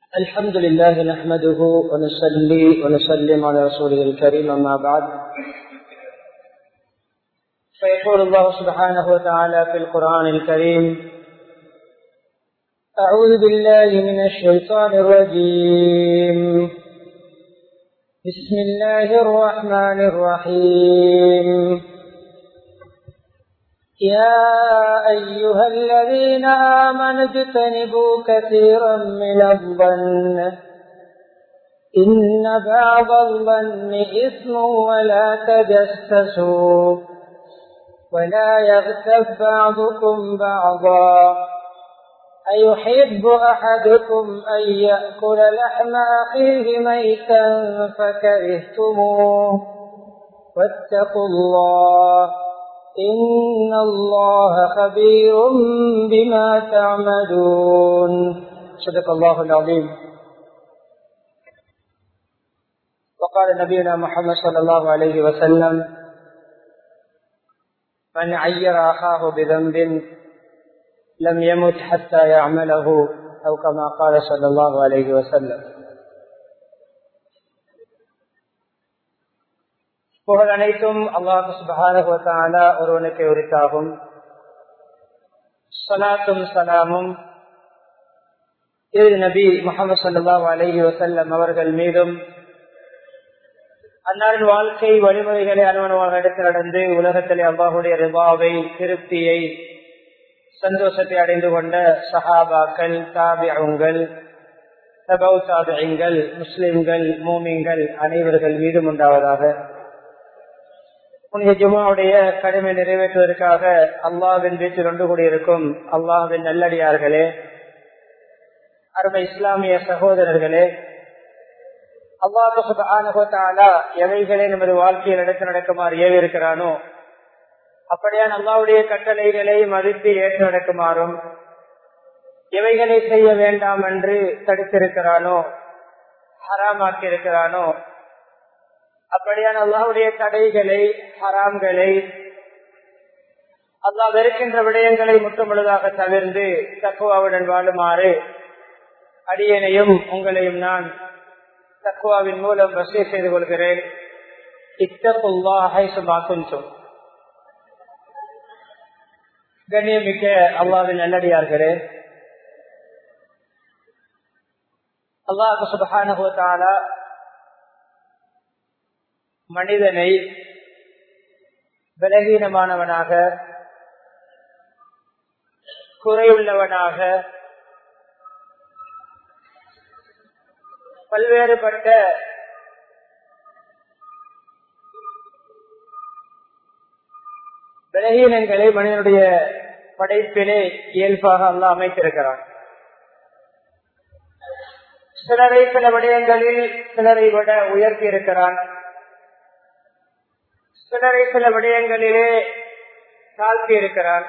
الحمد لله نحمده ونصلي ونسلم على رسوله الكريم أما بعد فيقول الله سبحانه وتعالى في القرآن الكريم أعوذ بالله من الشيطان الرجيم بسم الله الرحمن الرحيم يا أيها الذين آمنوا اجتنبوا كثيرا من الظن إن بعض الظن إثم ولا تجسسوا ولا يغتب بعضكم بعضا أيحب أحدكم أن يأكل لحم أخيه ميتا فكرهتموه واتقوا الله إن الله خبير بما تعملون صدق الله العظيم وقال نبينا محمد صلى الله عليه وسلم من عير أخاه بذنب لم يمت حتى يعمله أو كما قال صلى الله عليه وسلم புகழ் அனைத்தும் அல்லாஹு சுபகான ஒருவனுக்கு உரித்தாகும் சலாத்தும் சலாமும் இரு நபி முகமது சல்லாஹ் அலஹி வசல்லம் அவர்கள் மீதும் அன்னாரின் வாழ்க்கை வழிமுறைகளை அனுமணமாக எடுத்து நடந்து உலகத்திலே அல்லாஹுடைய ரிபாவை திருப்தியை சந்தோஷத்தை அடைந்து கொண்ட சஹாபாக்கள் தாபியங்கள் சபௌ தாபியங்கள் முஸ்லிம்கள் மூமிங்கள் அனைவர்கள் மீதும் உண்டாவதாக புனித ஜுமாவுடைய கடமை நிறைவேற்றுவதற்காக அல்லாவின் வீட்டில் ஒன்று கூடியிருக்கும் அல்லாவின் நல்லடியார்களே அருமை இஸ்லாமிய சகோதரர்களே அல்லாஹாலா எவைகளை நமது வாழ்க்கையில் எடுத்து நடக்குமாறு ஏவிருக்கிறானோ அப்படியான் அல்லாவுடைய கட்டளைகளை மதித்து ஏற்று நடக்குமாறும் எவைகளை செய்ய வேண்டாம் என்று தடுத்திருக்கிறானோ ஹராமாக்கி இருக்கிறானோ அப்படியான அல்லாவுடைய தடைகளை ஹராம்களை அல்லா வெறுக்கின்ற விடயங்களை முற்றமுழுதாக தவிர்ந்து தக்குவாவுடன் வாழுமாறு அடியனையும் உங்களையும் நான் தக்குவாவின் மூலம் வசதி செய்து கொள்கிறேன் இத்தப்புல்லாஹும் கண்ணியமிக்க அல்லாவின் நல்லடியார்களே அல்லாஹு சுபஹானுவத்தாலா மனிதனை பலகீனமானவனாக குறையுள்ளவனாக பல்வேறுபட்ட பலகீனங்களை மனிதனுடைய படைப்பிலே இயல்பாக அல்ல அமைத்திருக்கிறான் சிலரை சில விடயங்களில் சிலரை விட உயர்த்தி இருக்கிறான் சிலரை சில விடயங்களிலே தாழ்த்தி இருக்கிறான்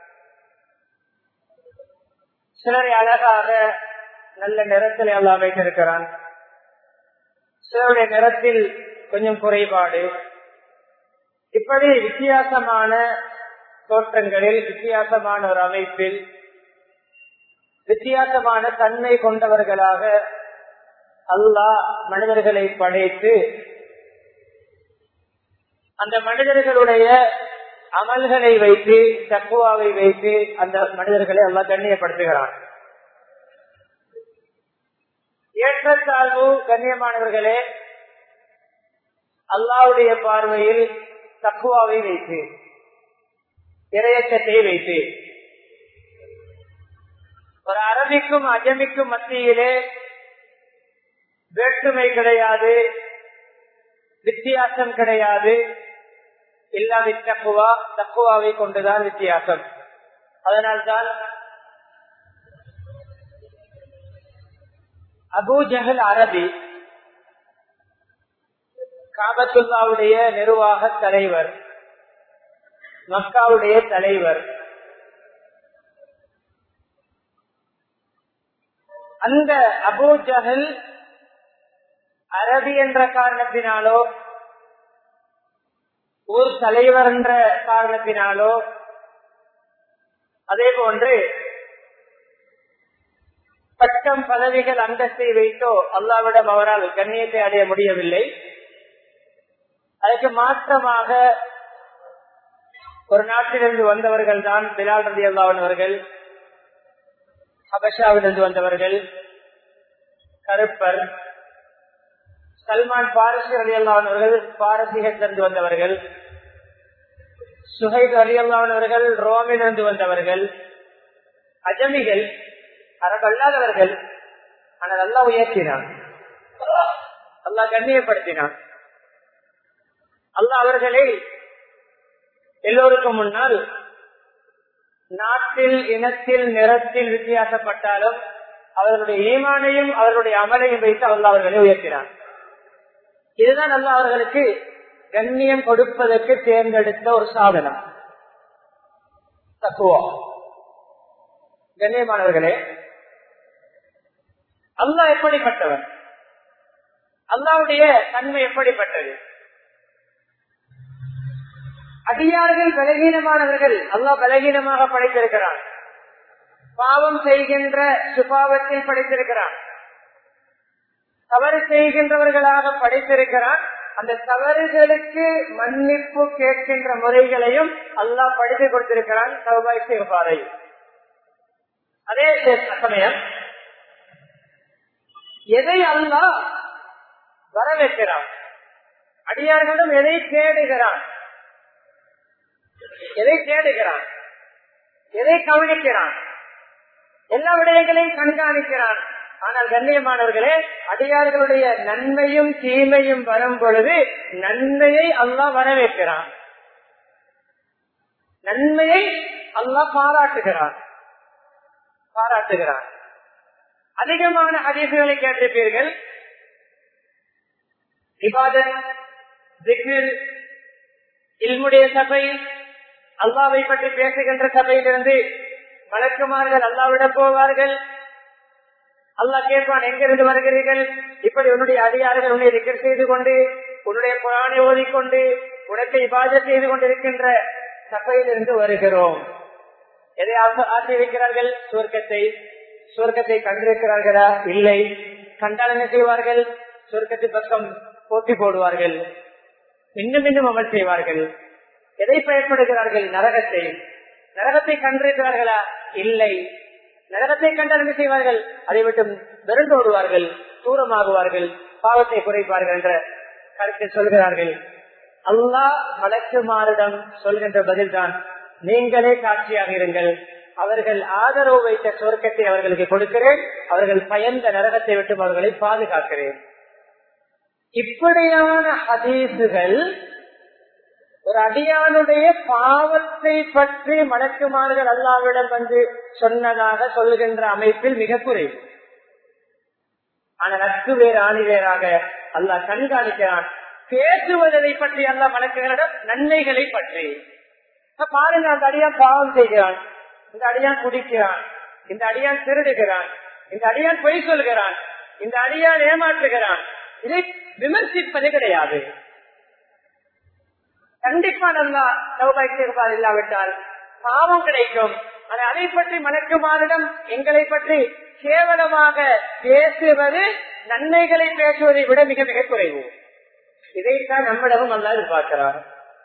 சிலரை அழகாக நல்ல நிறத்தில் எல்லாம் வைத்திருக்கிறான் சிலருடைய நிறத்தில் கொஞ்சம் குறைபாடு இப்படி வித்தியாசமான தோற்றங்களில் வித்தியாசமான ஒரு அமைப்பில் வித்தியாசமான தன்மை கொண்டவர்களாக அல்லாஹ் மனிதர்களை படைத்து அந்த மனிதர்களுடைய அமல்களை வைத்து தக்குவாவை வைத்து அந்த மனிதர்களை எல்லாம் கண்ணியப்படுத்துகிறான் ஏற்றத்தாழ்வு கண்ணியமானவர்களே அல்லாவுடைய பார்வையில் தக்குவாவை வைத்து இரையச்சத்தை வைத்து ஒரு அரபிக்கும் அஜமிக்கும் மத்தியிலே வேற்றுமை கிடையாது வித்தியாசம் கிடையாது இல்லாத தக்குவா தக்குவாவை கொண்டுதான் வித்தியாசம் அதனால்தான் அபு ஜஹல் அரபி காபத்துல்லாவுடைய நிர்வாக தலைவர் மக்காவுடைய தலைவர் அந்த அபு ஜஹல் அரபி என்ற காரணத்தினாலோ ஊர் தலைவர் என்ற காரணத்தினாலோ அதே போன்று பட்டம் பதவிகள் அந்தஸ்தை வைத்தோ அல்லாவிடம் அவரால் கண்ணியத்தை அடைய முடியவில்லை அதுக்கு மாற்றமாக ஒரு நாட்டிலிருந்து வந்தவர்கள் தான் பிலால் ரதி அல்லாவன் அவர்கள் ஹபஷாவிலிருந்து வந்தவர்கள் கருப்பர் சல்மான் பாரசி அலி அல்லாவன் அவர்கள் பாரசீகத்திலிருந்து வந்தவர்கள் சுஹைத் அலி அல்லாவன் அவர்கள் ரோமிலிருந்து வந்தவர்கள் அஜமிகள் அரபல்லாதவர்கள் ஆனால் அல்லா உயர்த்தினான் அல்லாஹ் கண்ணியப்படுத்தினான் அல்லாஹ் அவர்களை எல்லோருக்கும் முன்னால் நாட்டில் இனத்தில் நிறத்தில் வித்தியாசப்பட்டாலும் அவர்களுடைய ஈமானையும் அவர்களுடைய அமலையும் வைத்து அல்லா அவர்களை உயர்த்தினார் இதுதான் அல்லா அவர்களுக்கு கண்ணியம் கொடுப்பதற்கு தேர்ந்தெடுத்த ஒரு சாதனம் தக்குவா கண்ணியமானவர்களே அல்லாஹ் எப்படிப்பட்டவன் அல்லாவுடைய தன்மை எப்படிப்பட்டது அடியார்கள் பலகீனமானவர்கள் அல்லாஹ் பலகீனமாக படைத்திருக்கிறான் பாவம் செய்கின்ற சுபாவத்தில் படைத்திருக்கிறான் தவறு செய்கின்றவர்களாக படைத்திருக்கிறான் அந்த தவறுகளுக்கு மன்னிப்பு கேட்கின்ற முறைகளையும் அல்லாஹ் படித்து கொடுத்திருக்கிறான் சௌபாய் சிறுபாறை அதே சமயம் எதை அல்லாஹ் வரவேற்கிறான் அடியார்களிடம் எதை தேடுகிறான் எதை தேடுகிறான் எதை கவனிக்கிறான் எல்லா விடயங்களையும் கண்காணிக்கிறான் ஆனால் கண்ணியமானவர்களே அடியார்களுடைய நன்மையும் தீமையும் வரும் பொழுது நன்மையை அல்லாஹ் வரவேற்கிறான் நன்மையை அல்லாஹ் பாராட்டுகிறான் பாராட்டுகிறான் அதிகமான அதிர்களை கேட்டிருப்பீர்கள் இபாதத் திக்ர் இல்முடைய சபை அல்லாவை பற்றி பேசுகின்ற சபையிலிருந்து வழக்குமார்கள் அல்லாவிடம் போவார்கள் அல்லாஹ் கேட்பான் எங்கிருந்து வருகிறீர்கள் இப்படி உன்னுடைய அதிகாரிகள் உன்னை திக்கர் செய்து கொண்டு உன்னுடைய புறாணை ஓதிக்கொண்டு உனக்கு இபாத செய்து கொண்டிருக்கின்ற சபையிலிருந்து வருகிறோம் எதை ஆசிரியக்கிறார்கள் சுவர்க்கத்தை சுவர்க்கத்தை கண்டிருக்கிறார்களா இல்லை கண்டால் என்ன செய்வார்கள் சுவர்க்கத்து பக்கம் போட்டி போடுவார்கள் இன்னும் இன்னும் அமல் செய்வார்கள் எதை பயப்படுகிறார்கள் நரகத்தை நரகத்தை கண்டிருக்கிறார்களா இல்லை நரகத்தை கண்டால் என்ன செய்வார்கள் அதை விட்டு விரண்டோடுவார்கள் தூரமாகுவார்கள் பாவத்தை குறைப்பார்கள் என்ற கருத்தை சொல்கிறார்கள் அல்லாஹ் வழக்குமாரிடம் சொல்கின்ற பதில்தான் நீங்களே காட்சியாக இருங்கள் அவர்கள் ஆதரவு வைத்த சொர்க்கத்தை அவர்களுக்கு கொடுக்கிறேன் அவர்கள் பயந்த நரகத்தை விட்டு அவர்களை பாதுகாக்கிறேன் இப்படியான ஹதீசுகள் ஒரு அடியானுடைய பாவத்தை பற்றி மடக்குமார்கள் அல்லாவிடம் வந்து சொன்னதாக சொல்லுகின்ற அமைப்பில் மிக குறைவு ஆனால் நட்பு வேறு ஆணி வேறாக அல்லாஹ் கண்காணிக்கிறான் பேசுவதை பற்றி அல்ல மலக்குகளிடம் நன்மைகளை பற்றி பாருங்க அந்த அடியான் பாவம் செய்கிறான் இந்த அடியான் குடிக்கிறான் இந்த அடியான் திருடுகிறான் இந்த அடியான் பொய் சொல்கிறான் இந்த அடியான் ஏமாற்றுகிறான் இதை விமர்சிப்பது கிடையாது கண்டிப்பா நல்லா சௌபாக்கியபால் இல்லாவிட்டால் பாவம் கிடைக்கும் ஆனால் அதை பற்றி மலக்குமாரிடம் எங்களை பற்றி கேவலமாக பேசுவது நன்மைகளை பேசுவதை விட மிக மிக குறைவு இதைத்தான் நம்மிடமும் அல்லா எதிர்பார்க்கிறார்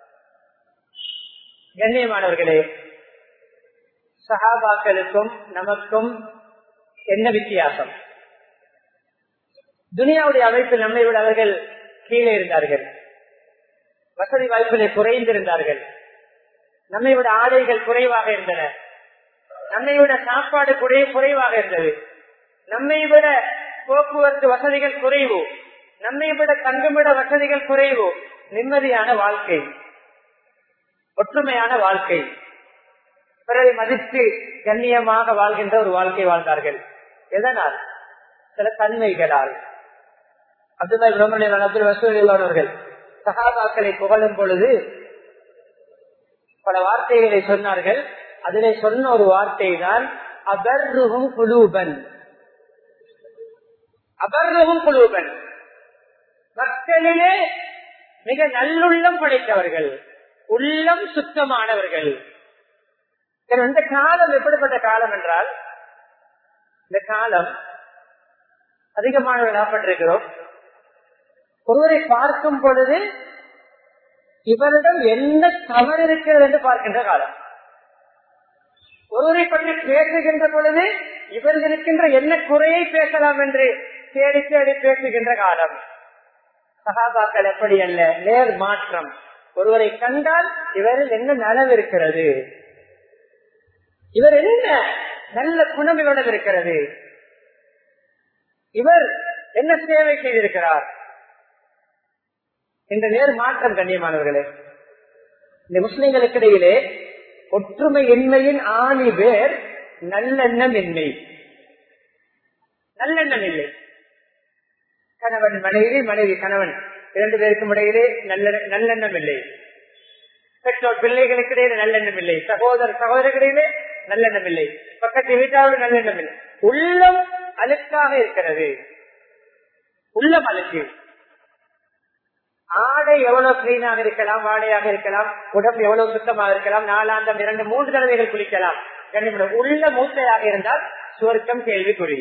கண்ணியமானவர்களே சகாபாக்களுக்கும் நமக்கும் என்ன வித்தியாசம் துனியாவுடைய அமைப்பில் நம்மை விட அவர்கள் கீழே இருந்தார்கள் வசதி வாய்ப்பிலே குறைந்திருந்தார்கள் நம்மை விட ஆடைகள் குறைவாக இருந்தன நம்மை விட சாப்பாடு குறைவாக இருந்தது நம்மை விட போக்குவரத்து வசதிகள் குறைவு நம்மை விட தங்குமிட வசதிகள் குறைவு நிம்மதியான வாழ்க்கை ஒற்றுமையான வாழ்க்கை பிறரை மதித்து கண்ணியமாக வாழ்கின்ற ஒரு வாழ்க்கை வாழ்ந்தார்கள் எதனால் சில தன்மைகளால் அப்துல்லா பிரம்மணியன் அப்துல் வசூலியவர்கள் சகாபாக்களை புகழும் பொழுது பல வார்த்தைகளை சொன்னார்கள் அதிலே சொன்ன ஒரு வார்த்தை தான் அபர்ருகும் குலூபன் அபர்ருகும் குலூபன் மக்களிலே மிக நல்லுள்ளம் படைத்தவர்கள் உள்ளம் சுத்தமானவர்கள் இந்த காலம் எப்படிப்பட்ட காலம் என்றால் இந்த காலம் அதிகமானவர்கள் ஆப்பட்டிருக்கிறோம் ஒருவரை பார்க்கும் பொழுது இவரிடம் என்ன தவறு இருக்கிறது என்று பார்க்கின்ற காலம் ஒருவரை பற்றி பேசுகின்ற பொழுது இவர்கள் இருக்கின்ற என்ன குறையை பேசலாம் என்று தேடி தேடி பேசுகின்ற காலம் சகாபாக்கள் எப்படி அல்ல நேர் மாற்றம் ஒருவரை கண்டால் இவரில் என்ன நலவு இருக்கிறது இவர் என்ன நல்ல குணம் இவரிடம் இருக்கிறது இவர் என்ன சேவை செய்திருக்கிறார் இந்த நேர் மாற்றம் கண்ணியமானவர்களே இந்த முஸ்லிம்களுக்கு இடையிலே ஒற்றுமை இன்மையின் ஆணி பேர் நல்லெண்ணம் இன்மை நல்லெண்ணம் இல்லை கணவன் மனைவி மனைவி கணவன் இரண்டு பேருக்கும் இடையிலே நல்ல நல்லெண்ணம் இல்லை பெற்றோர் பிள்ளைகளுக்கு இடையிலே நல்லெண்ணம் இல்லை சகோதர சகோதரர்களிடையிலே நல்லெண்ணம் இல்லை பக்கத்து வீட்டாரோடு நல்லெண்ணம் இல்லை உள்ளம் அழுக்காக இருக்கிறது உள்ளம் அழுக்கு ஆடை எவ்வளவு கிளீனாக இருக்கலாம் வாடையாக இருக்கலாம் உடம்பு எவ்வளவு சுத்தமாக இருக்கலாம் நாலாந்தம் இரண்டு மூன்று தடவைகள் குளிக்கலாம் கண்ணியமிடம். உள்ள மூத்தையாக இருந்தால் சுவர்க்கம் கேள்விக்குறி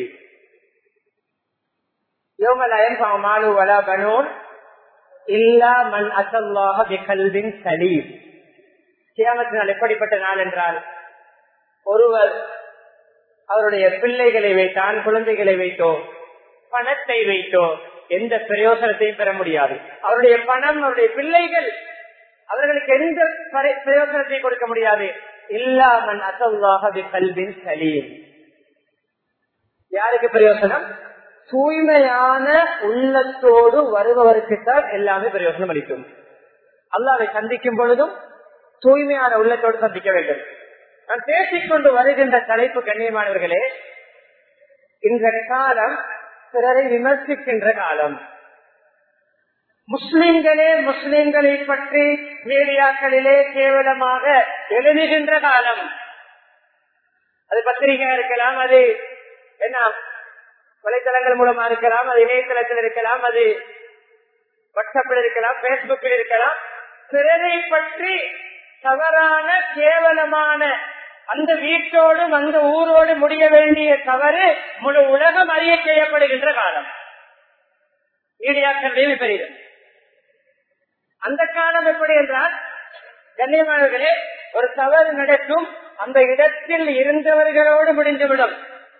யோமலயம் மாலு வலா பனூன் இல்லா மன் அசல்லாக விகல்வின் சலீம் கியாமத்து நாள் எப்படிப்பட்ட நாள் என்றால் ஒருவர் அவருடைய பிள்ளைகளை வைத்தான் குழந்தைகளை வைத்தோ பணத்தை வைத்தோ எந்த பிரயோசனத்தையும் பெற முடியாது அவருடைய பணம் அவருடைய பிள்ளைகள் அவர்களுக்கு எந்த பரி- பிரயோசனத்தையும் கொடுக்க முடியாது இல்லாமன் அசல்லாக கல்வின் சலீம் யாருக்கு பிரயோசனம் தூய்மையான உள்ளத்தோடு வருபவருக்குத்தான் எல்லாமே பிரயோசனம் அளிக்கும் அல்லாவை சந்திக்கும் பொழுதும் தூய்மையான உள்ளத்தோடு சந்திக்க வேண்டும் நான் பேசிக்கொண்டு வருகின்ற தலைப்பு கண்ணியமானவர்களே இந்த காலம் பிறரை விமர்சிக்கின்ற காலம் முஸ்லிம்களே முஸ்லிம்களை பற்றி மீடியாக்களிலே கேவலமாக எழுதுகின்ற காலம் அது பத்திரிகையா இருக்கலாம் அது என்ன வலைத்தளங்கள் மூலமா இருக்கலாம் அது இணையதளத்தில் இருக்கலாம் அது வாட்ஸ்அப்பில் இருக்கலாம் பேஸ்புக்கில் இருக்கலாம் பிறரை பற்றி தவறான கேவலமான அந்த வீட்டோடும் அந்த ஊரோடு முடிய வேண்டிய தவறு முழு உலகம் அறிய செய்யப்படுகின்ற காலம் மீடியாக்கள் விபரீதம் அந்த காலம் எப்படி என்றால் கண்ணியமானவர்களே ஒரு தவறு நடக்கும் அந்த இடத்தில் இருந்தவர்களோடு முடிந்துவிடும்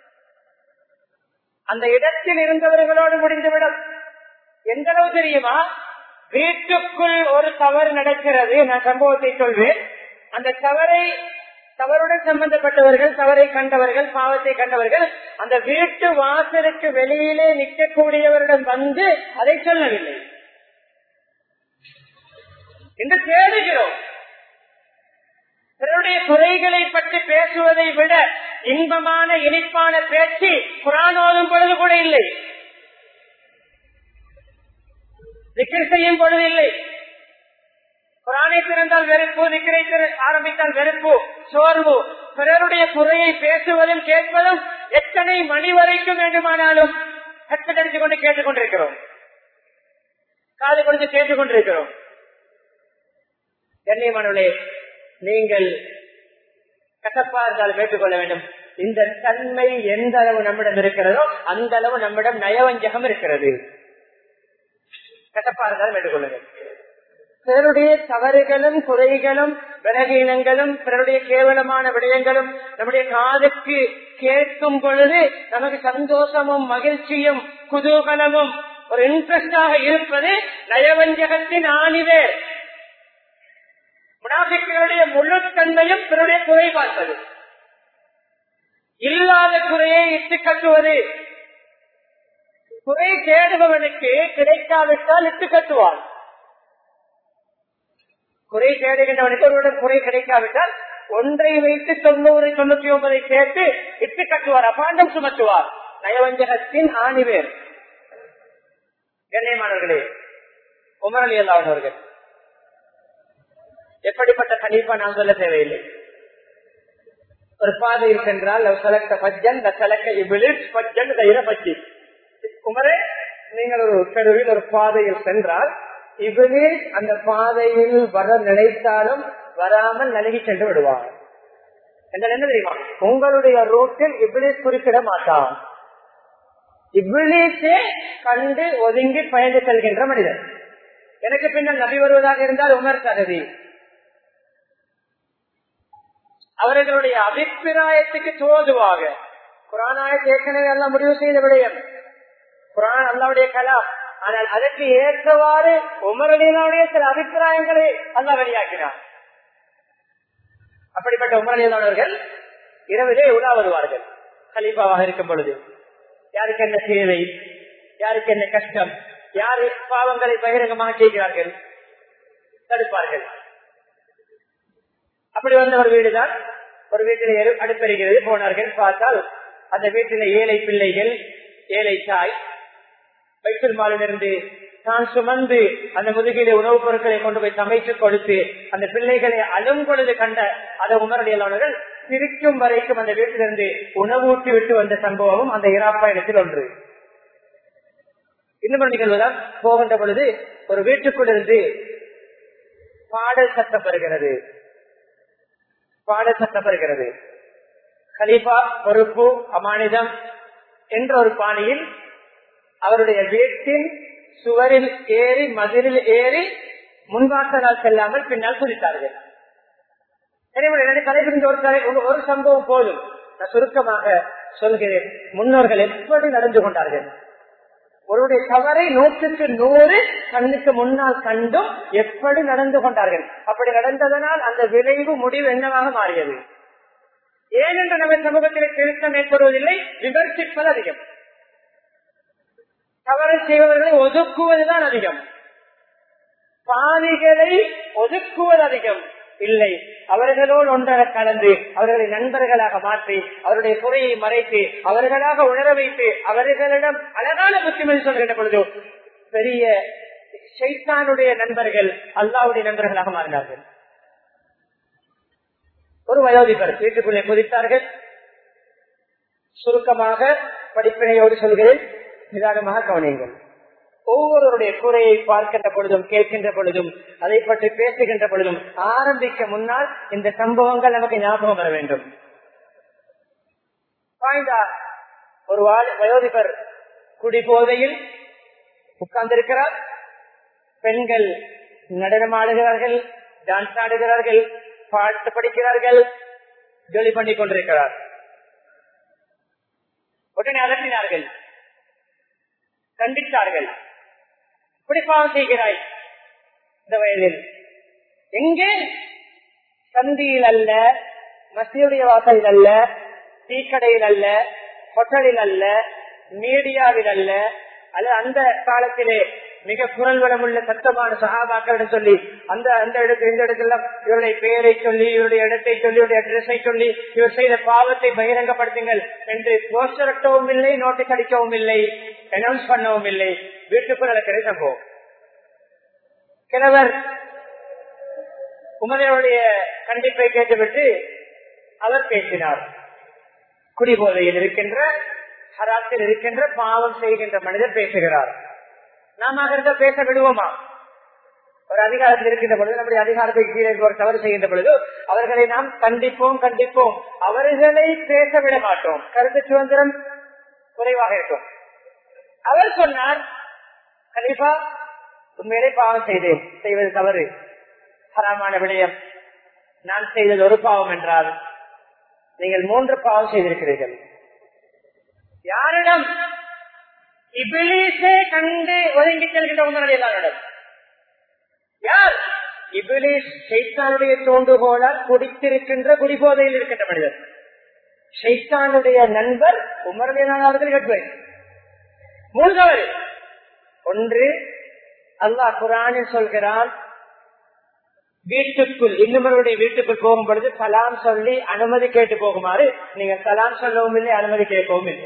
அந்த இடத்தில் இருந்தவர்களோடு முடிந்துவிடும் எந்த அளவு தெரியுமா வீட்டுக்குள் ஒரு தவறு நடக்கிறது நான் சம்பவத்தை சொல்வேன் அந்த தவறை தவறுடன் சம்பந்தப்பட்டவர்கள் தவறை கண்டவர்கள் பாவத்தை கண்டவர்கள் அந்த வீட்டு வாசலுக்கு வெளியிலே நிற்கக்கூடியவரிடம் வந்து அதை சொல்லவில்லை என்று தேடுகிறோம் பிறருடைய குறைகளை பற்றி பேசுவதை விட இன்பமான இனிப்பான பேச்சு குரானோதும் பொழுது கூட இல்லை திக்கர் செய்யும் பொழுது இல்லை குரானை திறந்தால் வெறுப்பு திக்கரை திற- ஆரம்பித்தால் வெறுப்பு சோர்வு பிறருடைய குறையை பேசுவதும் கேட்பதும் எத்தனை மணி வரைக்கும் வேண்டுமானாலும் கட்டடிச்சு கொண்டு கேட்டுக் கொண்டிருக்கிறோம் காது கொடுத்து கேட்டுக் கொண்டிருக்கிறோம் கண்ணியமானவர்களே நீங்கள் கசப்பா இருந்தாலும் ஏற்றுக்கொள்ள வேண்டும் இந்த தன்மை எந்த அளவு நம்மிடம் இருக்கிறதோ அந்த அளவு நம்மிடம் நயவஞ்சகம் இருக்கிறது கசப்பா இருந்தாலும் ஏற்றுக்கொள்ளுங்கள் பிறருடைய தவறுகளும் குறைகளும் பலகீனங்களும் பிறருடைய கேவலமான விடயங்களும் நம்முடைய காதுக்கு கேட்கும் பொழுது நமக்கு சந்தோஷமும் மகிழ்ச்சியும் குதூகலமும் ஒரு இன்ட்ரெஸ்டாக இருப்பது நயவஞ்சகத்தின் ஆணிவே முனாபிக்களுடைய முழு தன்மையும் பிறருடைய குறை பார்ப்பது இல்லாத குறையை இட்டு கட்டுவது குறை தேடுபவனுக்கு கிடைக்காவிட்டால் இட்டு கட்டுவான் குறை தேடுகின்றவனுக்கு ஒருவரிடம் குறை கிடைக்காவிட்டால் ஒன்றை வைத்து தொண்ணூறு தொண்ணூத்தி ஒன்பதை சேர்த்து இட்டு கட்டுவார் அபாண்டம் சுமத்துவார் நயவஞ்சகத்தின் ஆணிவேர் கண்ணியமானவர்களே உமர் அலி அல்லாஹர்கள் எப்படிப்பட்ட கணிப்பா நாம் சொல்ல தேவையில்லை ஒரு பாதையில் சென்றால் செலக்ட பஜ்ஜன் செலக்க இபிலிஸ் பஜ்ஜன் தைர பச்சி குமரே நீங்கள் ஒரு தெருவில் ஒரு பாதையில் சென்றால் இபிலிஸ் அந்த பாதையில் வர நினைத்தாலும் வராமல் நழுகி சென்று விடுவார் என்றால் என்ன தெரியுமா உங்களுடைய ரோட்டில் இபிலிஸ் குறிப்பிட மாட்டான் இபிலிஸே கண்டு ஒதுங்கி பயந்து செல்கின்ற மனிதன் எனக்கு பின்னால் நபி வருவதாக இருந்தால் உமர் தகுதி அவர்களுடைய அபிப்பிராயத்துக்கு தோதுவாக குரானாய ஏற்கனவே எல்லாம் முடிவு செய்த விடயம் குரான் அல்லாவுடைய கலா ஆனால் அதற்கு ஏற்றவாறு உமரடியனுடைய சில அபிப்பிராயங்களை அல்லா வெளியாக்கினார் அப்படிப்பட்ட உமரடியனவர்கள் இரவிலே உலா வருவார்கள் கலீஃபாவாக இருக்கும் பொழுது யாருக்கு என்ன தேவை யாருக்கு என்ன கஷ்டம் யாரு பாவங்களை பகிரங்கமாக செய்கிறார்கள் தடுப்பார்கள் அப்படி வந்த ஒரு வீடுதான் ஒரு வீட்டில் அடுப்பெறுகிறது போனார்கள் பார்த்தால் அந்த வீட்டில் ஏழை பிள்ளைகள் ஏழை தாய் வைத்தல் மாலிலிருந்து தான் சுமந்து அந்த முதுகிலே உணவுப் பொருட்களை கொண்டு போய் சமைத்து கொடுத்து அந்த பிள்ளைகளை அழும் பொழுது கண்ட அதை உணரடியலானவர்கள் சிரிக்கும் வரைக்கும் அந்த வீட்டிலிருந்து உணவூட்டி விட்டு வந்த சம்பவமும் அந்த இராப்பா இடத்தில் ஒன்று இன்னும் நிகழ்வுதான் போகின்ற பொழுது ஒரு வீட்டுக்குள் இருந்து பாடல் சத்தம் பெறுகிறது பாடல் சத்தம் பெறுகிறது கலீஃபா பொறுப்பு அமானிதம் என்ற ஒரு பாணியில் அவருடைய வீட்டின் சுவரில் ஏறி மதிலில் ஏறி முன்வாசலால் செல்லாமல் பின்னால் குதித்தார்கள் தலைப்பிரிந்த ஒரு தலை ஒரு சம்பவம் போதும் நான் சுருக்கமாக சொல்கிறேன் முன்னோர்கள் எப்படி நடந்து கொண்டார்கள் ஒருடைய தவறை நூற்றுக்கு நூறு கண்ணுக்கு முன்னால் கண்டும் எப்படி நடந்து கொண்டார்கள் அப்படி நடந்ததனால் அந்த விளைவு முடிவு என்னவாக மாறியது ஏனென்று நம்ம சமூகத்தில் திருத்தம் ஏற்படுவதில்லை விமர்சிப்பது அதிகம் தவறு செய்பவர்களை ஒதுக்குவதுதான் அதிகம் பாவிகளை ஒதுக்குவது அதிகம் இல்லை அவர்களோடு ஒன்றாக கலந்து அவர்களை நண்பர்களாக மாற்றி அவருடைய குறையை மறைத்து அவர்களாக உணர வைத்து அவர்களிடம் அழகான புத்திமதி சொல்கின்ற பொழுது பெரிய சைத்தானுடைய நண்பர்கள் அல்லாவுடைய நண்பர்களாக மாறினார்கள் ஒரு வயோதிபர் வீட்டுக்குள்ளே குதித்தார்கள் சுருக்கமாக படிப்பினையோடு சொல்கிறேன் நிதானமாக கவனியுங்கள் ஒவ்வொருவருடைய குறையை பார்க்கின்ற பொழுதும் கேட்கின்ற பொழுதும் அதை பற்றி பேசுகின்ற பொழுதும் ஆரம்பிக்க முன்னால் இந்த சம்பவங்கள் நமக்கு ஞாபகம் வர வேண்டும் ஒரு வயோதிபர் குடிபோதையில் உட்கார்ந்திருக்கிறார் பெண்கள் நடனம் ஆடுகிறார்கள் டான்ஸ் ஆடுகிறார்கள் பாட்டு படிக்கிறார்கள் ஜொலி பண்ணி கொண்டிருக்கிறார் உடனே அலட்டினார்கள் கண்டித்தார்கள் இப்படி பாவம் செய்கிறாய் இந்த வயதில் எங்கே சந்தியில் அல்ல மசியுடைய வாசலில் அல்ல டீக்கடையில் அல்ல ஹோட்டலில் அல்ல மீடியாவில் அல்ல அல்ல அந்த காலத்திலே மிக குரல் வளமுள்ள சத்தமான சகாபாக்களிடம் சொல்லி அந்த அந்த இடத்துல இந்த இடத்துல இவருடைய பெயரை சொல்லி இவருடைய இடத்தை சொல்லி இவருடைய அட்ரஸை சொல்லி இவர் செய்த பாவத்தை பகிரங்கப்படுத்துங்கள் என்று போஸ்டர் ஒட்டவும் இல்லை நோட்டீஸ் அடிக்கவும் இல்லை அனௌன்ஸ் பண்ணவும் இல்லை வீட்டுக்குள் நடக்கிற சம்பவம் கிழவர் உமரையுடைய கண்டிப்பை கேட்டுவிட்டு அவர் பேசினார் குடிபோதையில் இருக்கின்ற ஹராத்தில் இருக்கின்ற பாவம் செய்கின்ற மனிதர் பேசுகிறார் நாம அங்கிருந்த பேச விடுவோமா ஒரு அதிகாரத்தில் இருக்கின்ற பொழுது நம்முடைய அதிகாரத்துக்கு கீழே ஒரு தவறு செய்கின்ற பொழுது அவர்களை நாம் கண்டிப்போம் கண்டிப்போம் அவர்களை பேச விட மாட்டோம் கருத்து சுதந்திரம் குறைவாக இருக்கும் அவர் சொன்னார் கண்டிப்பா உண்மையிலே பாவம் செய்தேன் செய்வது தவறு ஹராமான விடயம் நான் செய்தது ஒரு பாவம் என்றால் நீங்கள் மூன்று பாவம் செய்திருக்கிறீர்கள் யாரிடம் இபிலிசே கண்டு ஒதுங்கி செல்கின்ற உங்களுடைய எல்லாரிடம் யார் இபிலிஸ் சைத்தானுடைய தோண்டுகோளால் குடித்திருக்கின்ற குடிபோதையில் இருக்கின்ற மனிதர் சைத்தானுடைய நண்பர் உமரலியனான அவர்கள் கேட்பேன் மூன்றாவது ஒன்று அல்லாஹ் குரானில் சொல்கிறான் வீட்டுக்குள் இன்னுமருடைய வீட்டுக்குள் போகும் பொழுது சலாம் சொல்லி அனுமதி கேட்டு போகுமாறு நீங்க சலாம் சொல்லவும் இல்லை அனுமதி கேட்கவும் இல்லை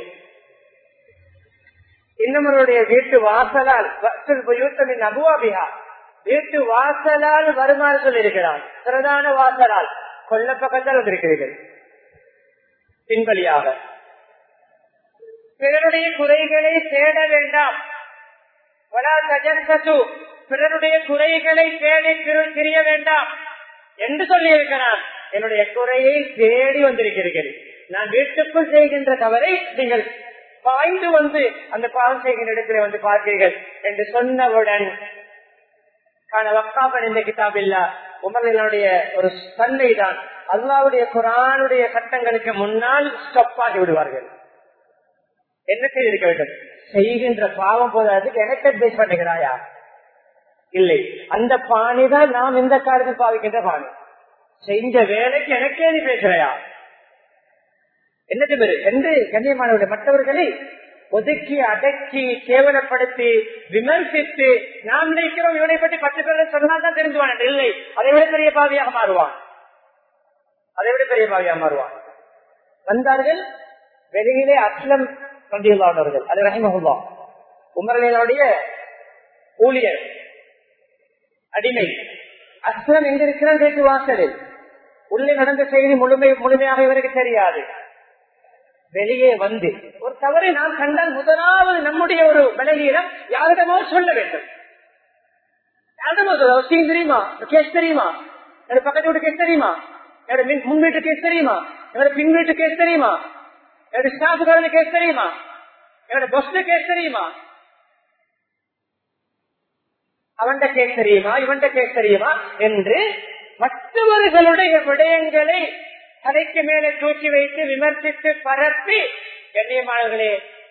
இன்னுமருடைய வீட்டு வாசலால் அபுவாபியா வீட்டு வாசலால் வருமாறு சொல்லியிருக்கிறான் பிரதான வாசலால் கொல்ல பக்கத்தால் வந்திருக்கிறீர்கள் பின்பலியாக பிறருடைய குறைகளை தேட வேண்டாம் பிறருடைய குறைகளை தேடி தெரிய வேண்டாம் என்று சொல்லியிருக்கிறான் என்னுடைய குறையை தேடி வந்திருக்கிறீர்கள் நான் வீட்டுக்குள் செய்கின்ற தவறை நீங்கள் பாய்ந்து வந்து அந்த பாவம் செய்கின்ற இடத்துல வந்து பார்க்கிறீர்கள் என்று சொன்னவுடன் காண வக்காபன் இந்த கிதாப் இல்ல உமர்களுடைய ஒரு தன்மை தான் அல்லாவுடைய குரானுடைய சட்டங்களுக்கு முன்னால் ஸ்டப் ஆகி விடுவார்கள் என்ன செய்திருக்க வேண்டும் செய்கின்ற பாவம் போதாதுக்கு எனக்கு அட்வைஸ் பண்ணுகிறாயா இல்லை அந்த பாணி தான் நாம் இந்த காலத்தில் பாவிக்கின்ற பாணி செஞ்ச வேலைக்கு எனக்கே நீ பேசுறையா என்ன திமிரு என்று கண்ணியமானவருடைய மற்றவர்களை ஒதுக்கி அடக்கி கேவலப்படுத்தி விமர்சித்து நாம் நினைக்கிறோம் இவனை பற்றி பத்து பேரை சொன்னால் தான் தெரிஞ்சுவான் இல்லை அதை விட பெரிய பாவியாக மாறுவான் அதை விட பெரிய பாவியாக மாறுவான் வந்தார்கள் வெளியிலே அஸ்லம் கண்டியுள்ளானவர்கள் அது ரஹிமகுல்லா உமரனுடைய ஊழியர் அடிமை அஸ்லம் எங்க இருக்கிறான் கேட்டு வாசலில் உள்ளே நடந்த செய்தி முழுமை முழுமையாக இவருக்கு தெரியாது வெளியே வந்து ஒரு தவறை நாம் கண்டால் முதலாவது நம்முடைய ஒரு பலகீனம் யாரிடமோ சொல்ல வேண்டும் யாரிடமோ சொல்ல சீன் தெரியுமா கேஸ் தெரியுமா என்னோட பக்கத்து வீட்டு கேஸ் தெரியுமா என்னோட முன் வீட்டு கேஸ் தெரியுமா என்னோட பின் வீட்டு கேஸ் தெரியுமா என்னோட ஸ்டாஃபுக்காரன கேஸ் தெரியுமா என்னோட பஸ் கேஸ் தெரியுமா அவன் கேஸ் தெரியுமா இவன் கேஸ் தெரியுமா என்று மற்றவர்களுடைய விடயங்களை தலைக்கு மேலே தூக்கி வைத்து விமர்சித்து பரப்பி கண்ணியமானவர்களே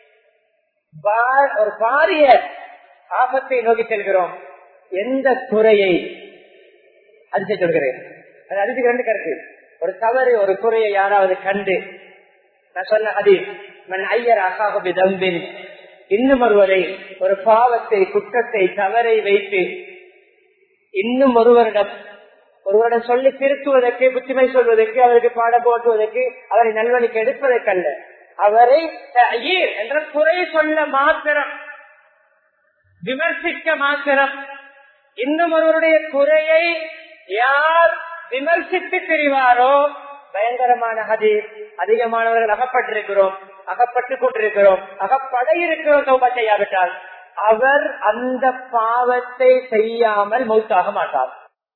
ஒரு பாரிய ஆபத்தை நோக்கி செல்கிறோம் எந்த துறையை அதிர்ச்சி சொல்கிறேன் அது அதிர்ச்சி ரெண்டு கருத்து ஒரு தவறு ஒரு குறையை யாராவது கண்டு நான் சொன்ன அதி மன் ஐயர் அசாகபி தம்பின் இன்னும் ஒருவரை ஒரு பாவத்தை குற்றத்தை தவறை வைத்து இன்னும் ஒருவரிடம் ஒருவரிடம் சொல்லி திருத்துவதற்கு புத்திமை சொல்வதற்கு அவருக்கு பாடம் போட்டுவதற்கு அவரை நல்வழிக்கு எடுப்பதற்கல்ல அவரை என்ற குறை சொல்ல மாத்திரம் விமர்சிக்க மாத்திரம் இன்னும் ஒருவருடைய குறையை யார் விமர்சித்து தெரிவாரோ பயங்கரமான ஹதி அதிகமானவர்கள் அகப்பட்டிருக்கிறோம் அகப்பட்டுக் கொண்டிருக்கிறோம் அகப்பட இருக்கிறோம் தௌபா செய்யாவிட்டால் அவர் அந்த பாவத்தை செய்யாமல் மௌத்தாக மாட்டார்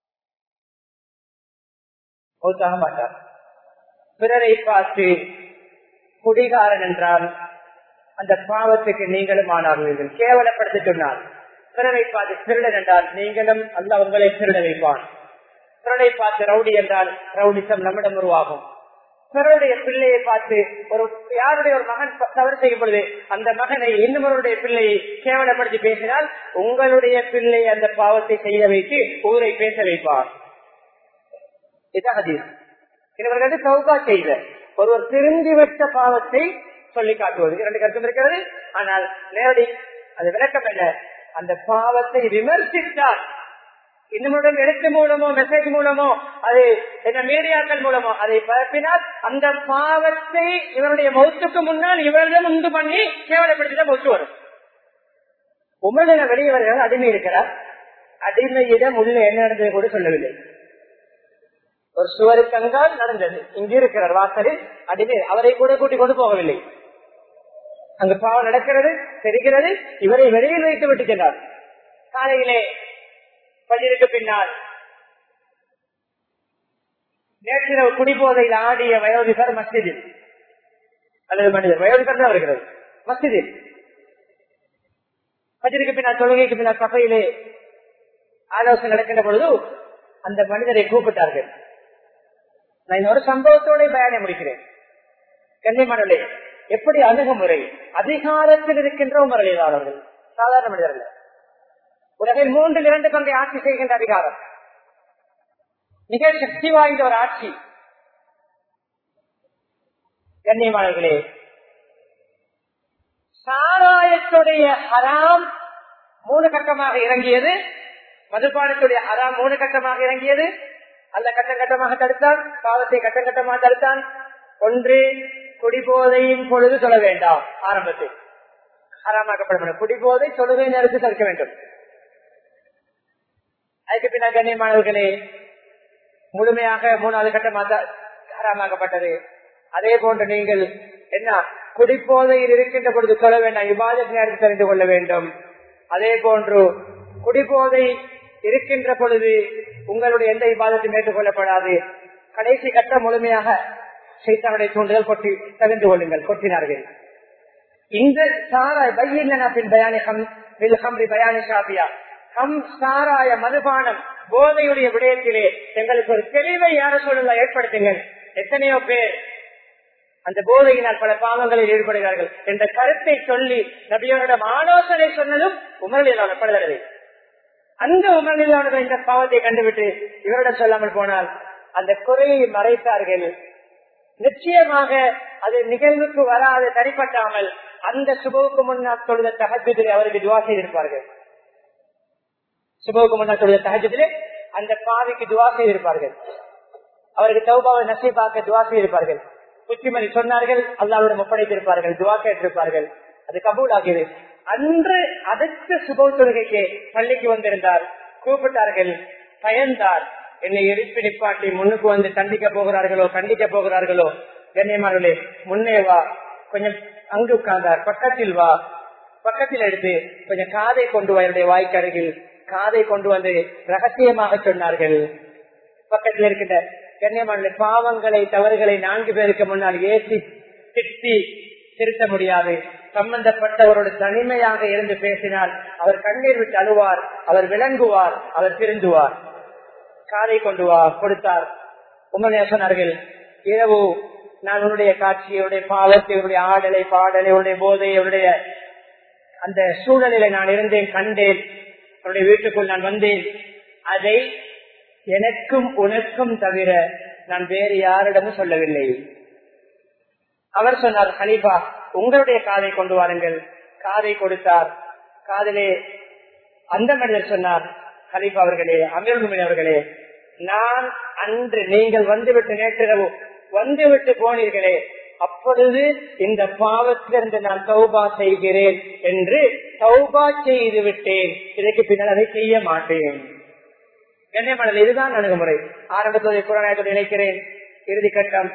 மௌத்தாக மாட்டார் பிறரை பார்த்து குடிகாரன் என்றால் அந்த பாவத்துக்கு நீங்களும் ஆனார்கள் கேவலப்படுத்த சொன்னார் பிறரை பார்த்து திருடன் என்றால் நீங்களும் அல்ல உங்களை திருட வைப்பான் பிறரை பார்த்து ரவுடி என்றால் ரவுடிசம் நம்மிடம் உருவாகும் பிறருடைய பிள்ளையை பார்த்து ஒரு யாருடைய ஒரு மகன் தவறு செய்யும் பொழுது அந்த மகனை இன்னொருடைய பிள்ளையை கேவலப்படுத்தி பேசினால் உங்களுடைய பிள்ளை அந்த பாவத்தை செய்ய வைத்து ஊரை பேச வைப்பார் இவர்கள் சௌகா செய்த ஒருவர் திருந்திவிட்ட பாவத்தை சொல்லி காட்டுவது இரண்டு கருத்தும் இருக்கிறது ஆனால் நேரடி அது விளக்கம் அல்ல அந்த பாவத்தை விமர்சித்தால் இன்னும் எழுத்து மூலமோ மெசேஜ் மூலமோ அது என்ன மீடியாக்கள் மூலமோ அதை பரப்பினால் அந்த பாவத்தை இவருடைய மௌத்துக்கு முன்னால் இவரிடம் உண்டு பண்ணி கேவலப்படுத்திதான் மௌத்து வரும் உமரின வெளியவர்கள் அடிமை இருக்கிறார் அடிமையிடம் உள்ள என்ன நடந்தது கூட சொல்லவில்லை ஒரு சுவருக்கு அங்கால் நடந்தது இங்கு இருக்கிறார் வாசலில் அடிமை அவரை கூட கூட்டிக் கொண்டு போகவில்லை அங்கு பாவம் நடக்கிறது தெரிகிறது இவரை வெளியில் வைத்து விட்டு சென்றார் காலையிலே பள்ளிக்கு பின்னால் நேற்றிரவு குடிபோதையில் ஆடிய வயோதிகர் மஸ்ஜிதில் அல்லது மனிதர் வயோதிகர் தான் வருகிறது மஸ்ஜிதில் பஜருக்கு பின்னால் தொழுகைக்கு பின்னால் சபையிலே ஆலோசனை நடக்கின்ற பொழுது அந்த மனிதரை கூப்பிட்டார்கள் நான் இன்னொரு சம்பவத்தோட பயணம் முடிக்கிறேன் கண்ணியமானே எப்படி அணுகுமுறை அதிகாரத்தில் இருக்கின்ற முறையாளர்கள் சாதாரண மனிதர்கள் உலகில் மூன்றில் இரண்டு பங்கை ஆட்சி செய்கின்ற அதிகாரம் மிக சக்தி வாய்ந்த ஒரு ஆட்சி கண்ணியமானவர்களே சாராயத்துடைய ஹராம் மூணு கட்டமாக இறங்கியது மதுபானத்துடைய ஹராம் மூணு கட்டமாக இறங்கியது அல்ல கட்டம் கட்டமாக தடுத்தான் பாவத்தை கட்டம் கட்டமாக தடுத்தான் ஒன்று குடிபோதையின் பொழுது சொல்ல வேண்டாம் ஆரம்பத்தில் ஹராமாக்கப்பட குடிபோதை தொழுகை நேரத்தில் தடுக்க வேண்டும் அதுக்கு பின்னால் கண்ணியமானவர்களே முழுமையாக மூணாவது கட்டமாக ஹராமாக்கப்பட்டது அதே போன்று நீங்கள் என்ன குடிப்போதையில் இருக்கின்ற பொழுது சொல்ல வேண்டாம் விவாத நேரத்தில் தெரிந்து கொள்ள வேண்டும் அதே போன்று குடிபோதை இருக்கின்ற பொழுது உங்களுடைய எந்த விவாதத்தையும் ஏற்றுக்கொள்ளப்படாது கடைசி கட்டம் முழுமையாக சைத்தானுடைய தூண்டுதல் கொட்டி தவிர்த்து கொள்ளுங்கள் கொட்டினார்கள் இந்த சாராய் பையன் பயானி ஹம்ரி பயானி ஷாபியா ஹம் சாராய மதுபானம் போதையுடைய விடயத்திலே எங்களுக்கு ஒரு தெளிவை யார சூழல ஏற்படுத்துங்கள் எத்தனையோ பேர் அந்த போதையினால் பல பாவங்களில் ஈடுபடுகிறார்கள் என்ற கருத்தை சொல்லி நபியோரிடம் ஆலோசனை சொன்னதும் உமரலியலான பலதடவை அந்த உமரலியலான இந்த பாவத்தை கண்டுவிட்டு இவரிடம் சொல்லாமல் போனால் அந்த குறையை மறைத்தார்கள் நிச்சயமாக அது நிகழ்வுக்கு வராது தனிப்பட்டாமல் அந்த சுபவுக்கு முன்னால் தொழுத தகஜத்திலே அவருக்கு துவா செய்திருப்பார்கள் சுபவுக்கு முன்னால் தொழுத தகஜத்திலே அந்த பாவிக்கு துவா செய்திருப்பார்கள் அவருக்கு தௌபாவை நசைபாக்க துவா செய்திருப்பார்கள் புத்திமதி சொன்னார்கள் அல்லாவிடம் ஒப்படைத்திருப்பார்கள் துவா கேட்டிருப்பார்கள் அது கபூல் ஆகியது அன்று அடுத்த சுப தொழுகைக்கு பள்ளிக்கு வந்திருந்தார் கூப்பிட்டார்கள் பயந்தார் என்னை எழுப்பி நிப்பாட்டி முன்னுக்கு வந்து கண்டிக்க போகிறார்களோ கண்டிக்க போகிறார்களோ கண்ணியமானே முன்னே வா கொஞ்சம் அங்கு உட்கார்ந்தார் பக்கத்தில் வா பக்கத்தில் எடுத்து கொஞ்சம் காதை கொண்டு வா என்னுடைய வாய்க்கருகில் காதை கொண்டு வந்து ரகசியமாக சொன்னார்கள் பக்கத்தில் இருக்கின்ற கண்ணியமான பாவங்களை தவறுகளை நான்கு பேருக்கு முன்னால் ஏற்றி திட்டி திருத்த முடியாது சம்பந்தப்பட்டவரோடு தனிமையாக இருந்து பேசினால் அவர் கண்ணீர் விட்டு அழுவார் அவர் விளங்குவார் அவர் திருந்துவார் காதை கொண்டு வா கொடுத்தார் உண்மையா சொன்னார்கள் இரவு நான் உன்னுடைய காட்சியுடைய பாவத்தை உன்னுடைய ஆடலை பாடலை உன்னுடைய போதை உன்னுடைய அந்த சூழலில நான் இருந்தேன் கண்டேன் உன்னுடைய வீட்டுக்குள் நான் வந்தேன் அதை எனக்கும் உனக்கும் தவிர நான் வேறு யாரிடமும் சொல்லவில்லை அவர் சொன்னார் ஹலீஃபா உங்களுடைய காதை கொண்டு வாருங்கள் காதை கொடுத்தார் காதலே அந்த மனிதர் சொன்னார் ஹலீஃபா அவர்களே அமீர் அவர்களே நான் அன்று நீங்கள் வந்துவிட்டு நேற்றிரவு வந்துவிட்டு போனீர்களே அப்பொழுது இந்த பாவத்திலிருந்து நான் தௌபா செய்கிறேன் என்று தௌபா செய்து விட்டேன் இதற்கு பின்னால் அதை செய்ய மாட்டேன் கண்ணியமானது இதுதான் அணுகுமுறை ஆரம்பத்துடைய குரானாயத்தோடு நினைக்கிறேன் இறுதி கட்டம்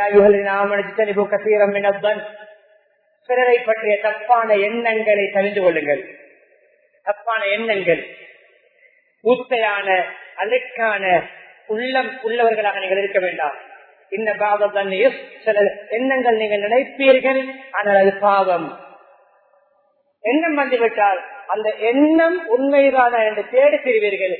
பிறரை பற்றிய தப்பான எண்ணங்களை தெரிந்து கொள்ளுங்கள் தப்பான எண்ணங்கள் ஊத்தையான அழுக்கான உள்ளம் உள்ளவர்களாக நீங்கள் இருக்க வேண்டாம் இந்த பாவம் தான் சில எண்ணங்கள் நீங்கள் நினைப்பீர்கள் ஆனால் அது பாவம் எண்ணம் வந்துவிட்டால் அந்த எண்ணம் உண்மைதான என்று தேடி திரிவீர்கள்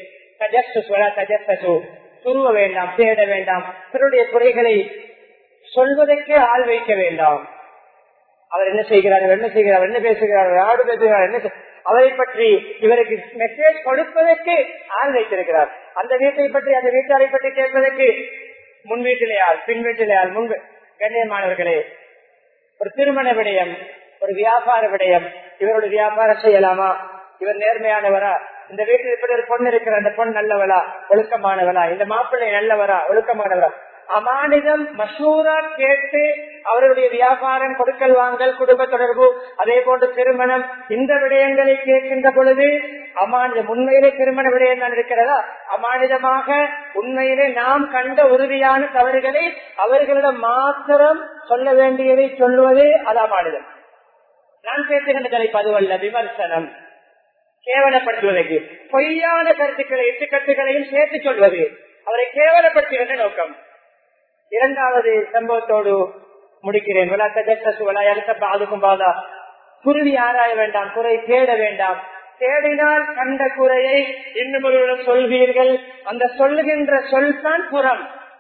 துருவ வேண்டாம் தேட வேண்டாம் பிறருடைய குறைகளை சொல்வதற்கே ஆள் வைக்க வேண்டாம் அவர் என்ன செய்கிறார் என்ன செய்கிறார் என்ன பேசுகிறார் யாரு பேசுகிறார் என்ன அவரை பற்றி இவருக்கு மெசேஜ் கொடுப்பதற்கு ஆள் வைத்திருக்கிறார் அந்த வீட்டை பற்றி அந்த வீட்டாரை பற்றி கேட்பதற்கு முன் வீட்டிலே ஆள் பின் வீட்டிலே ஆள் முன் கண்ணியமானவர்களே ஒரு திருமண விடயம் ஒரு வியாபார விடயம் இவருடைய வியாபாரம் செய்யலாமா இவர் நேர்மையானவரா இந்த வீட்டில் இப்படி ஒரு பொண்ணு இருக்கிற அந்த பொண்ணு நல்லவளா ஒழுக்கமானவளா இந்த மாப்பிள்ளை நல்லவரா ஒழுக்கமானவரா அமானிதம் மசூரா கேட்டு அவருடைய வியாபாரம் கொடுக்கல் வாங்கல் குடும்ப தொடர்பு அதே போன்று திருமணம் இந்த விடயங்களை கேட்கின்ற பொழுது அமானிதம் உண்மையிலே திருமண விடயம் தான் இருக்கிறதா அமானிதமாக உண்மையிலே நாம் கண்ட உறுதியான தவறுகளை அவர்களிடம் மாத்திரம் சொல்ல வேண்டியதை சொல்லுவது அது அமானிதம் நான் பேசுகின்ற தலைப்பு அதுவல்ல விமர்சனம் கேவலப்படுத்துவதற்கு பொய்யான கருத்துக்களை எட்டுக்கட்டுகளையும் சேர்த்து சொல்வது அவரை கேவலப்படுத்துகின்ற நோக்கம் இரண்டாவது சம்பவத்தோடு முடிக்கிறேன் பாதுக்கும் பாதா குருவி ஆராய வேண்டாம் குறை தேட வேண்டாம் தேடினால் கண்ட குறையை இன்னும் ஒருவரிடம் சொல்வீர்கள் அந்த சொல்லுகின்ற சொல் தான் புறம்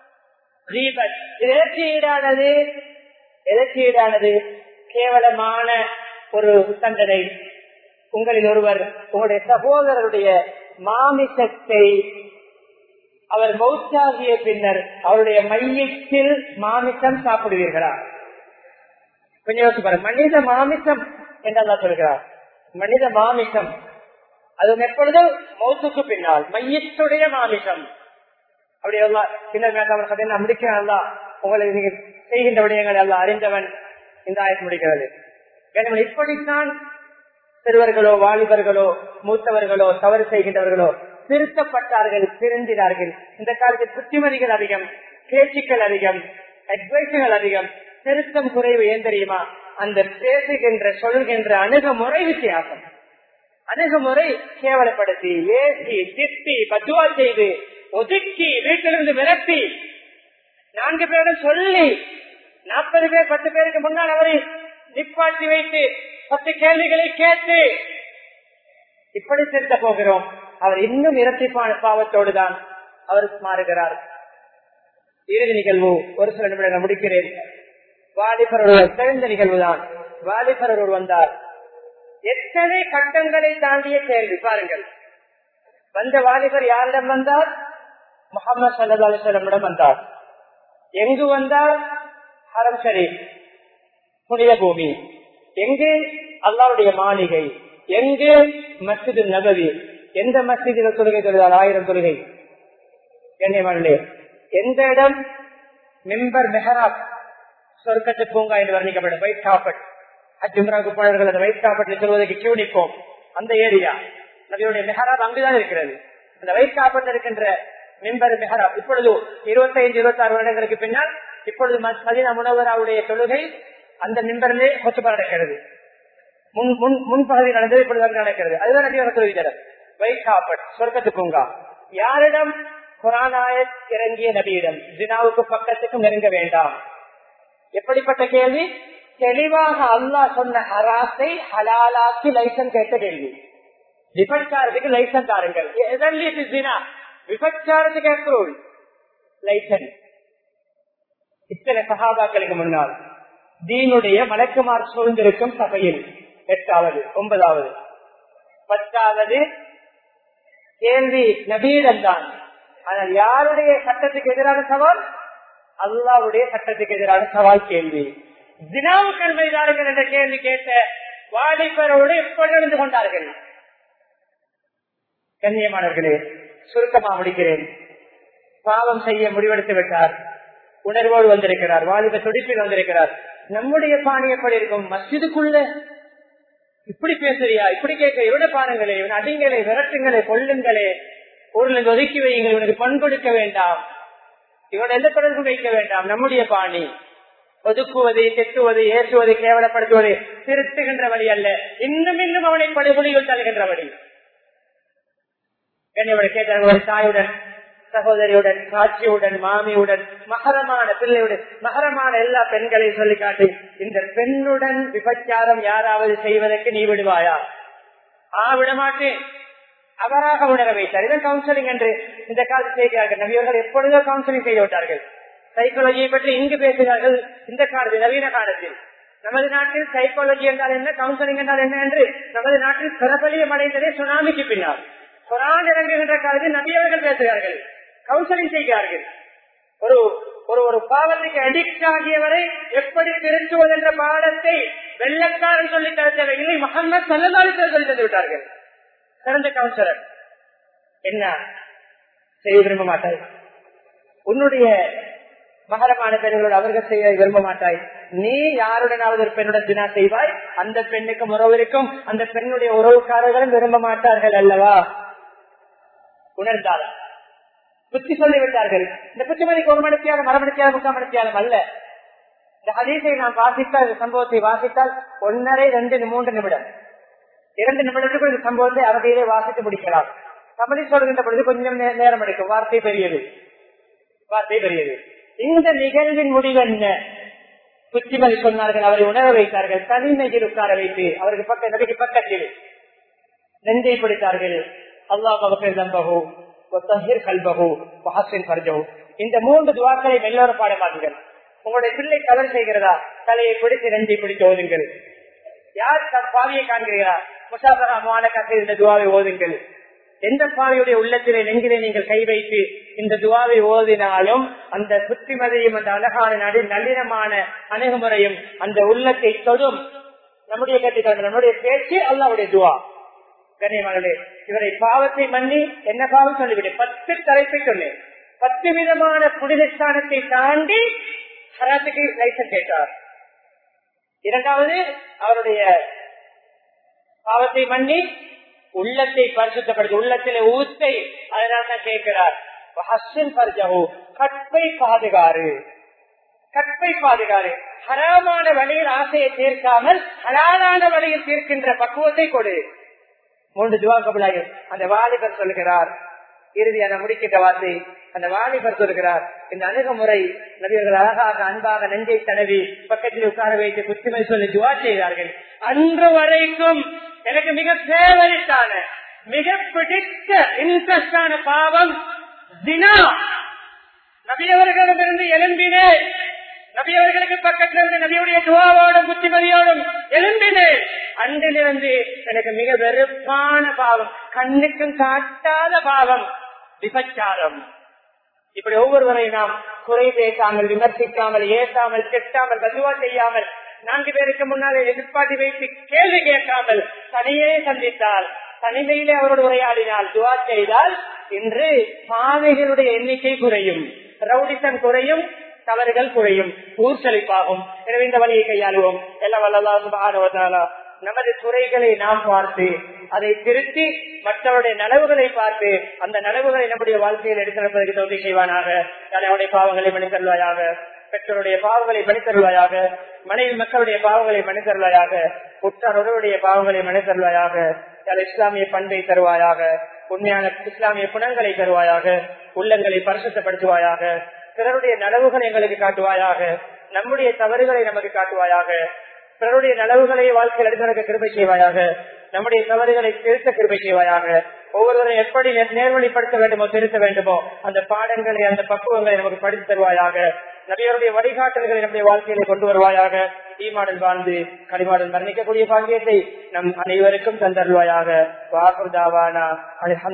தீபத் எதற்கு ஈடானது எதற்கு ஈடானது கேவலமான ஒரு தண்டனை உங்களில் ஒருவர் உங்களுடைய சகோதரருடைய மாமிசத்தை அவர் மௌத்தாகிய பின்னர் அவருடைய மையத்தில் மாமிசம் சாப்பிடுவீர்களா கொஞ்சம் யோசிச்சு பாருங்க மனித மாமிசம் என்றெல்லாம் சொல்கிறார் மனித மாமிசம் அது எப்பொழுதும் மௌத்துக்கு பின்னால் மையத்துடைய மாமிசம் அப்படி எல்லாம் பின்னர் முடிக்கிறா உங்களை நீங்க செய்கின்ற விடயங்கள் எல்லாம் அறிந்தவன் இந்த ஆயத்து முடிக்கிறது இப்படித்தான் சிறுவர்களோ வாலிபர்களோ மூத்தவர்களோ தவறு செய்கின்றவர்களோ திருத்தப்பட்டார்கள் திருந்தினார்கள் இந்த காலத்தில் புத்திமதிகள் அதிகம் பேச்சுக்கள் அதிகம் அட்வைஸுகள் அதிகம் திருத்தம் குறைவு ஏன் தெரியுமா அந்த பேசுகின்ற சொல்கின்ற அணுகுமுறை வித்தியாசம் அணுகுமுறை கேவலப்படுத்தி ஏசி திட்டி பத்துவா செய்து ஒதுக்கி வீட்டிலிருந்து விரட்டி நான்கு பேரும் சொல்லி நாற்பது பேர் பத்து பேருக்கு முன்னால் அவரை நிப்பாட்டி வைத்து பத்து கேள்விகளை கேட்டு இப்படி திருத்த போகிறோம் அவர் இன்னும் இரட்டிப்பான பாவத்தோடு தான் அவர் மாறுகிறார் இறுதி நிகழ்வு ஒரு சில நிமிடங்கள் முடிக்கிறேன் வாலிபர் ஒருவர் தெரிந்த நிகழ்வு தான் வாலிபர் ஒருவர் வந்தார் எத்தனை கட்டங்களை தாண்டிய கேள்வி பாருங்கள் வந்த வாலிபர் யாரிடம் வந்தார் முகமது சல்லா அலிஸ்லமிடம் வந்தார் எங்கு வந்தார் ஹரம் ஷரீப் புனித பூமி எங்கு அல்லாவுடைய மாளிகை எங்கு மஸ்ஜிது நபவி எந்த மஸ்ஜிதில் தொழுகை தொழுதால் ஆயிரம் தொழுகை கண்ணியமல்லே எந்த இடம் மெம்பர் மெஹராப் சொர்க்கத்து பூங்கா என்று வர்ணிக்கப்படும் வைட் காப்பட் அஜும்ராக்கு போனவர்கள் அந்த வைட் காப்பட்டில் சொல்வதற்கு கியூ நிற்போம் அந்த ஏரியா நபியுடைய மெஹராப் அங்குதான் இருக்கிறது அந்த வைட் காப்பட்டில் இருக்கின்ற மெம்பர் மெஹராப் இப்பொழுது இருபத்தி ஐந்து இருபத்தி ஆறு வருடங்களுக்கு பின்னால் இப்பொழுது மதினா முனவராவுடைய தொழுகை அந்த மிம்பரிலே கொத்துப்பா நடக்கிறது முன் முன் முன்பகுதி நடந்தது இப்பொழுது நடக்கிறது அதுதான் நபி அவர் சொல்கிறார் வைட் காப்பட் சொர்க்கத்து பூங்கா யாரிடம் குரானாயத் இறங்கிய நபியிடம் ஜினாவுக்கு பக்கத்துக்கும் நெருங்க வேண்டாம் எப்படிப்பட்ட கேள்வி தெளிவாக அல்லாஹ் சொன்ன ஹராத்தை ஹலாலாக்கி லைசன்ஸ் கேட்ட கேள்வி விபச்சாரத்துக்கு லைசன்ஸ் தாருங்கள் விபச்சாரத்துக்கு அப்ரூவல் லைசன்ஸ் இத்தனை சகாபாக்களுக்கு முன்னால் தீனுடைய மலக்குமார் சூழ்ந்திருக்கும் சபையில் எட்டாவது ஒன்பதாவது பத்தாவது கேள்வி நபீடம் தான் ஆனால் யாருடைய சட்டத்துக்கு எதிரான சவால் அல்லாவுடைய சட்டத்துக்கு எதிரான சவால் கேள்வி தினாவுக்கு அனுமதிதார்கள் என்ற கேள்வி கேட்ட வாலிபரோடு எப்படி நடந்து கொண்டார்கள் கண்ணியமானவர்களே சுருக்கமா முடிக்கிறேன் பாவம் செய்ய முடிவெடுத்து விட்டார் உணர்வோடு வந்திருக்கிறார் வாலிப துடிப்பில் வந்திருக்கிறார் நம்முடைய பாணி எப்படி இருக்கும் மஸ்ஜிதுக்குள்ள இப்படி பேசுறியா இப்படி கேட்க இவட பாருங்களே இவன் அடிங்களே விரட்டுங்களே கொள்ளுங்களே ஊர்ல ஒதுக்கி வையுங்கள் இவனுக்கு பண் கொடுக்க வேண்டாம் இவன் எந்த தொடர்பு வைக்க வேண்டாம் நம்முடைய பாணி ஒதுக்குவது திட்டுவது ஏற்றுவது கேவலப்படுத்துவது திருத்துகின்ற வழி அல்ல இன்னும் இன்னும் அவனை படுகொலியில் தருகின்ற வழி என்னை கேட்டார்கள் ஒரு தாயுடன் சகோதரியுடன் காட்சியுடன் மாமியுடன் மகரமான பிள்ளையுடன் மகரமான எல்லா பெண்களையும் சொல்லி காட்டி இந்த பெண்ணுடன் விபச்சாரம் யாராவது செய்வதற்கு நீ விடுவாயா ஆ விடமாட்டேன் அவராக உணர வைத்தார் இதன் கவுன்சிலிங் என்று இந்த காலத்தில் செய்கிறார்கள் நவியவர்கள் எப்பொழுதோ கவுன்சிலிங் செய்து விட்டார்கள் சைக்காலஜியை பற்றி இங்கு பேசுகிறார்கள் இந்த காலத்தில் நவீன காலத்தில் நமது நாட்டில் சைக்காலஜி என்றால் என்ன கவுன்சிலிங் என்றால் என்ன என்று நமது நாட்டில் பிரபலியம் அடைந்ததே சுனாமிக்கு பின்னால் குரான் இறங்குகின்ற காலத்தில் நபியவர்கள் பேசுகிறார்கள் கவுன்சிலிங் செய்கிறார்கள் ஒரு ஒரு ஒரு பாவத்துக்கு அடிக்ட் ஆகியவரை எப்படி திருத்துவது என்ற பாடத்தை வெள்ளக்காரன் சொல்லி தர தேவையில்லை மகன்மத் சல்லதாலிசர் சொல்லி தந்து விட்டார்கள் சிறந்த கவுன்சிலர் என்ன செய்ய விரும்ப மாட்டாய் உன்னுடைய மகரமான பெண்களோடு அவர்கள் செய்ய விரும்ப மாட்டாய் நீ யாருடனாவது ஒரு பெண்ணுடன் தினா செய்வாய் அந்த பெண்ணுக்கும் உறவு இருக்கும் அந்த பெண்ணுடைய உறவுக்காரர்களும் விரும்ப மாட்டார்கள் அல்லவா உணர்ந்தார் புத்தி சொல்லிவிட்டார்கள் இந்த புத்திமதிக்கு ஒரு மணித்தியாலும் மரமணித்தியாலும் முக்கால் மணித்தியாலும் அல்ல இந்த ஹதீஸை நாம் வாசித்தால் இந்த சம்பவத்தை வாசித்தால் ஒன்னரை ரெண்டு மூன்று நிமிடம் இரண்டு நிமிடத்துக்கு இந்த சம்பவத்தை அரபியிலே வாசித்து முடிக்கலாம் தமிழில் சொல்கின்ற பொழுது கொஞ்சம் நேரம் எடுக்கும் வார்த்தை பெரியது வார்த்தை பெரியது இந்த நிகழ்வின் முடிவு என்ன புத்திமதி சொன்னார்கள் அவரை உணர வைத்தார்கள் தனிமையில் உட்கார வைத்து அவருக்கு பக்க நபிக்கு பக்கத்தில் நெஞ்சை பிடித்தார்கள் அல்லாஹ் இந்த மூன்று துவாக்களை மெல்லோர பாடமாக்குங்கள் உங்களுடைய பிள்ளை தவறு செய்கிறதா தலையை பிடித்து நெஞ்சை பிடித்து ஓதுங்கள் யார் பாவியை காண்கிறீர்களா முசாபகமான கற்று இந்த துவாவை ஓதுங்கள் எந்த பாவியுடைய உள்ளத்திலே நெங்கிலே நீங்கள் கை வைத்து இந்த துவாவை ஓதினாலும் அந்த புத்திமதியும் அந்த அழகான நடு நல்லினமான அணுகுமுறையும் அந்த உள்ளத்தை தொடும் நம்முடைய கட்டிக்காரங்க நம்முடைய பேச்சு அல்லாவுடைய துவா கண்ணியமானே இவரை பாவத்தை மன்னி என்ன பாவம் சொல்லிவிடு பத்து தலைப்பை சொன்னேன் பத்து விதமான புனிதஸ்தானத்தை தாண்டி ஹராத்துக்கு லைசன்ஸ் கேட்டார் இரண்டாவது அவருடைய பாவத்தை மன்னி உள்ளத்தை பரிசுத்தப்படுத்தி உள்ளத்திலே ஊத்தை அதனால்தான் கேட்கிறார் கற்பை பாதுகாரு கற்பை பாதுகாரு ஹராமான வழியில் ஆசையை தீர்க்காமல் ஹலாலான வழியில் தீர்க்கின்ற பக்குவத்தை கொடு மூன்று துவா கபலாயும் அந்த வாலிபர் சொல்கிறார் இறுதியான முடிக்கிட்ட வார்த்தை அந்த வாலிபர் சொல்கிறார் இந்த அணுகுமுறை நபியர்கள் அழகாக அன்பாக நெஞ்சை தடவி பக்கத்தில் உட்கார வைத்து புத்திமை சொல்லி துவா செய்தார்கள் அன்று வரைக்கும் எனக்கு மிக ஃபேவரிட்டான மிக பிடித்த இன்ட்ரெஸ்டான பாவம் தினா நபியவர்களிடமிருந்து எழும்பினேன் நபியவர்களுக்கு பக்கத்தில் இருந்து நபியுடைய துவாவோடும் புத்திமதியோடும் எழும்பினேன் அன்றிலிருந்து எனக்கு மிக வெறுப்பான பாவம் கண்ணுக்கும் காட்டாத பாவம் விபச்சாரம் இப்படி ஒவ்வொருவரையும் நாம் குறை பேசாமல் விமர்சிக்காமல் ஏசாமல் திட்டாமல் கதுவா செய்யாமல் நான்கு பேருக்கு முன்னாலே எதிர்பார்த்து வைத்து கேள்வி கேட்காமல் தனியே சந்தித்தால் தனிமையிலே அவரோடு உரையாடினால் துவா செய்தால் இன்று பாவைகளுடைய எண்ணிக்கை குறையும் ரவுடிசன் குறையும் தவறுகள் குறையும் ஊர்சலிப்பாகும் எனவே இந்த வழியை கையாளுவோம் எல்லாம் வல்லலாம் நமது குறைகளை நாம் பார்த்து அதை திருத்தி மற்றவருடைய நனவுகளை பார்த்து அந்த நனவுகளை நம்முடைய வாழ்க்கையில் எடுத்து தோல்வி செய்வானாக அவருடைய பாவங்களை மனிதருவாயாக பெற்றோருடைய பாவங்களை மனிதருவாயாக மனைவி மக்களுடைய பாவங்களை மனிதருவாயாக உற்றாருடைய பாவங்களை மனிதருவாயாக இஸ்லாமிய பண்பை தருவாயாக உண்மையான இஸ்லாமிய குணங்களை தருவாயாக உள்ளங்களை பரிசுத்தப்படுத்துவாயாக பிறருடைய நலவுகளை எங்களுக்கு காட்டுவாயாக நம்முடைய தவறுகளை நமக்கு காட்டுவாயாக பிறருடைய நலவுகளை வாழ்க்கையில் எடுத்து கிருபை செய்வாயாக நம்முடைய தவறுகளை திருத்த கிருபை செய்வாயாக ஒவ்வொருவரும் எப்படி நேர்வழிப்படுத்த வேண்டுமோ திருத்த வேண்டுமோ அந்த பாடங்களை அந்த பக்குவங்களை நமக்கு படித்து தருவாயாக நபியருடைய வழிகாட்டல்களை நம்முடைய வாழ்க்கையில கொண்டு வருவாயாக ஈமாடல் வாழ்ந்து கனிமாடல் மரணிக்கக்கூடிய பாக்கியத்தை நம் அனைவருக்கும் தந்தருவாயாக வாக்குதாவானா